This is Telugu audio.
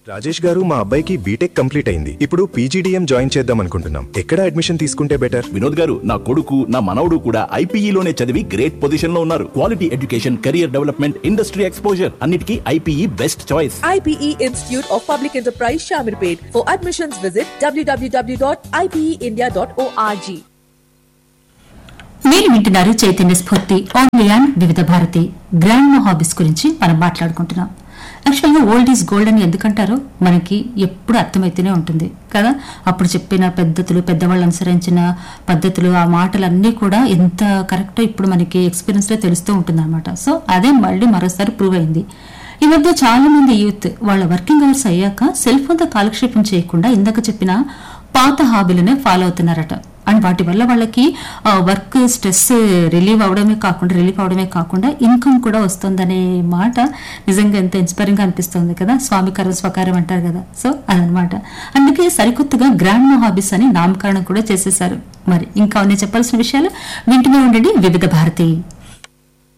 రాజేష్ గారు మా అబ్బాయికి బీటెక్ కంప్లీట్ అయింది ఇప్పుడు పీజీడీఎం జాయిన్ చేద్దాం అనుకుంటున్నాం ఎక్కడ అడ్మిషన్ తీసుకుంటే బెటర్ వినోద్ గారు నా కొడుకు నా మనవడు కూడా ఐపీఈలోనే చదివి గ్రేట్ పొజిషన్ లో ఉన్నారు quality education career development industry exposure అన్నిటికీ IPE best choice IPE Institute of Public Enterprise Shamirpet. For admissions, visit www.ipeindia.org. మీరు వింటున్నారు చైతన్య స్ఫూర్తి ఓన్లీ అండ్ వివిధ భారతి గ్రాండ్ హాబీస్ గురించి మనం మాట్లాడుకుంటున్నాం యాక్చువల్గా ఓల్డ్ ఈజ్ గోల్డ్ అని ఎందుకంటారో మనకి ఎప్పుడు అర్థమైతేనే ఉంటుంది కదా అప్పుడు చెప్పిన పద్ధతులు పెద్దవాళ్ళు అనుసరించిన పద్ధతులు ఆ మాటలన్నీ కూడా ఎంత కరెక్టో ఇప్పుడు మనకి ఎక్స్పీరియన్స్లో తెలుస్తూ ఉంటుంది అనమాట సో అదే మళ్ళీ మరోసారి ప్రూవ్ అయింది ఈ మధ్య చాలా మంది యూత్ వాళ్ళ వర్కింగ్ అవర్స్ అయ్యాక సెల్ ఫోన్తో కాలక్షేపం చేయకుండా ఇందాక చెప్పిన పాత హాబీలనే ఫాలో అవుతున్నారట అండ్ వాటి వల్ల వాళ్ళకి వర్క్ స్ట్రెస్ రిలీవ్ అవడమే కాకుండా రిలీఫ్ అవడమే కాకుండా ఇన్కమ్ కూడా వస్తుందనే మాట నిజంగా ఎంత ఇన్స్పైరింగ్ గా అనిపిస్తుంది కదా స్వామికారం స్వకారం అంటారు కదా సో అదనమాట అందుకే సరికొత్తగా గ్రాండ్ హాబీస్ అని నామకరణం కూడా చేసేశారు మరి ఇంకా ఉన్నాయి చెప్పాల్సిన విషయాలు వింటూనే ఉండండి వివిధ భారతి